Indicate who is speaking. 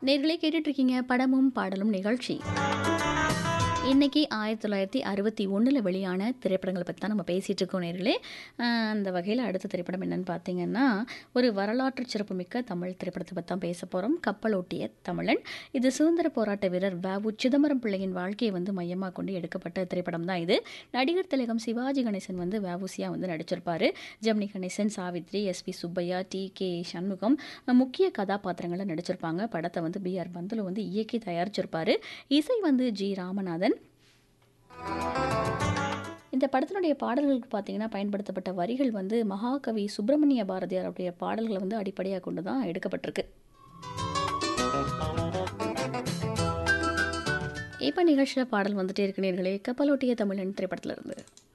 Speaker 1: நேர்களே கேட்டுட்டு இருக்கீங்க படமும் பாடலும் நிகழ்ச்சி இன்னைக்கு ஆயிரத்தி தொள்ளாயிரத்தி அறுபத்தி ஒன்றில் வெளியான திரைப்படங்களை பற்றி தான் நம்ம பேசிகிட்டு இருக்கோம் நேர்களே அஹ் அந்த வகையில் அடுத்த திரைப்படம் என்னன்னு பார்த்தீங்கன்னா ஒரு வரலாற்று சிறப்புமிக்க தமிழ் திரைப்படத்தை பற்றி தான் பேச போகிறோம் கப்பலோட்டிய தமிழன் இது சுதந்திர போராட்ட வீரர் வ சிதம்பரம் பிள்ளையின் வாழ்க்கையை வந்து மையமாக கொண்டு எடுக்கப்பட்ட திரைப்படம் தான் இது நடிகர் திலகம் சிவாஜி கணேசன் வந்து வவுசியாக வந்து நடிச்சிருப்பாரு Gemini Ganesan Savitri SP Subbaiah T K Shanmugam அஹ் முக்கிய கதாபாத்திரங்களை நடிச்சிருப்பாங்க படத்தை வந்து பி ஆர் பந்துலு வந்து இயக்கி தயாரிச்சிருப்பாரு இசை வந்து ஜி ராமநாதன் இந்த படத்தினுடைய பாடல்களுக்கு பார்த்தீங்கன்னா பயன்படுத்தப்பட்ட வரிகள் வந்து மகாகவி சுப்பிரமணிய பாரதியார் அவருடைய பாடல்களை வந்து அடிப்படையாக கொண்டு தான் எடுக்கப்பட்டிருக்கு இப்போ நிகழ்ச்சியில் பாடல் வந்துட்டே இருக்கு நேர்களே கப்பலோட்டிய தமிழன் திரைப்படத்துல இருந்து